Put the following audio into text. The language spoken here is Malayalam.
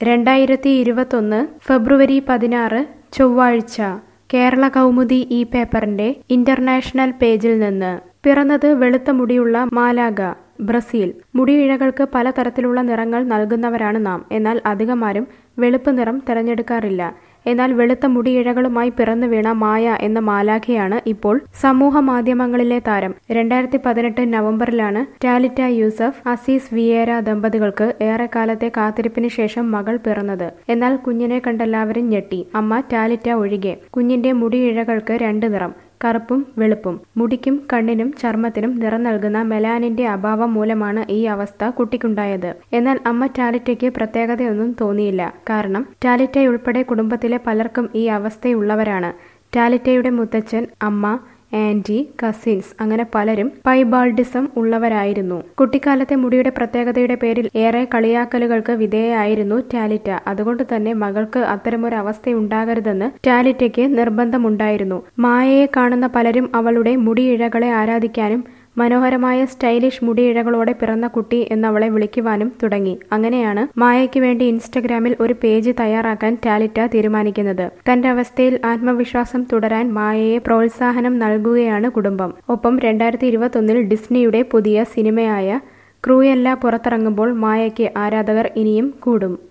രണ്ടായിരത്തി ഇരുപത്തൊന്ന് ഫെബ്രുവരി പതിനാറ് ചൊവ്വാഴ്ച കേരള കൗമുദി ഈ പേപ്പറിന്റെ ഇന്റർനാഷണൽ പേജിൽ നിന്ന് പിറന്നത് വെളുത്ത മുടിയുള്ള മാലാഗ ബ്രസീൽ മുടിയിഴകൾക്ക് പലതരത്തിലുള്ള നിറങ്ങൾ നൽകുന്നവരാണ് നാം എന്നാൽ അധികമാരും വെളുപ്പ് നിറം തിരഞ്ഞെടുക്കാറില്ല എന്നാൽ വെളുത്ത മുടിയിഴകളുമായി പിറന്നു വീണ മായ എന്ന മാലാഖയാണ് ഇപ്പോൾ സമൂഹ മാധ്യമങ്ങളിലെ താരം രണ്ടായിരത്തി പതിനെട്ട് നവംബറിലാണ് ടാലിറ്റ യൂസഫ് അസീസ് വിയേര ദമ്പതികൾക്ക് ഏറെക്കാലത്തെ കാത്തിരിപ്പിന് ശേഷം മകൾ പിറന്നത് എന്നാൽ കുഞ്ഞിനെ കണ്ടെല്ലാവരും ഞെട്ടി അമ്മ ടാലിറ്റ ഒഴികെ കുഞ്ഞിന്റെ മുടിയിഴകൾക്ക് രണ്ട് നിറം കറുപ്പും വെളുപ്പും മുടിക്കും കണ്ണിനും ചർമ്മത്തിനും നിറം നൽകുന്ന മെലാനിന്റെ അഭാവം മൂലമാണ് ഈ അവസ്ഥ കുട്ടിക്കുണ്ടായത് എന്നാൽ അമ്മ ടാലിറ്റയ്ക്ക് പ്രത്യേകതയൊന്നും തോന്നിയില്ല കാരണം ടാലിറ്റയുൾപ്പെടെ കുടുംബത്തിലെ പലർക്കും ഈ അവസ്ഥയുള്ളവരാണ് ടാലിറ്റയുടെ മുത്തച്ഛൻ അമ്മ ആന്റി കസിൻസ് അങ്ങനെ പലരും പൈബാൾഡിസം ഉള്ളവരായിരുന്നു കുട്ടിക്കാലത്തെ മുടിയുടെ പ്രത്യേകതയുടെ പേരിൽ ഏറെ കളിയാക്കലുകൾക്ക് വിധേയായിരുന്നു ടാലിറ്റ അതുകൊണ്ട് തന്നെ മകൾക്ക് അത്തരമൊരു അവസ്ഥയുണ്ടാകരുതെന്ന് ടാലിറ്റയ്ക്ക് നിർബന്ധമുണ്ടായിരുന്നു മായയെ കാണുന്ന പലരും അവളുടെ മുടിയിഴകളെ ആരാധിക്കാനും മനോഹരമായ സ്റ്റൈലിഷ് മുടിയിഴകളോടെ പിറന്ന കുട്ടി എന്നവളെ വിളിക്കുവാനും തുടങ്ങി അങ്ങനെയാണ് മായയ്ക്ക് വേണ്ടി ഇൻസ്റ്റഗ്രാമിൽ ഒരു പേജ് തയ്യാറാക്കാൻ ടാലിറ്റ തീരുമാനിക്കുന്നത് തന്റെ അവസ്ഥയിൽ ആത്മവിശ്വാസം തുടരാൻ മായയെ പ്രോത്സാഹനം നൽകുകയാണ് കുടുംബം ഒപ്പം രണ്ടായിരത്തി ഇരുപത്തൊന്നിൽ ഡിസ്നിയുടെ പുതിയ സിനിമയായ ക്രൂയല്ല പുറത്തിറങ്ങുമ്പോൾ മായയ്ക്ക് ആരാധകർ ഇനിയും കൂടും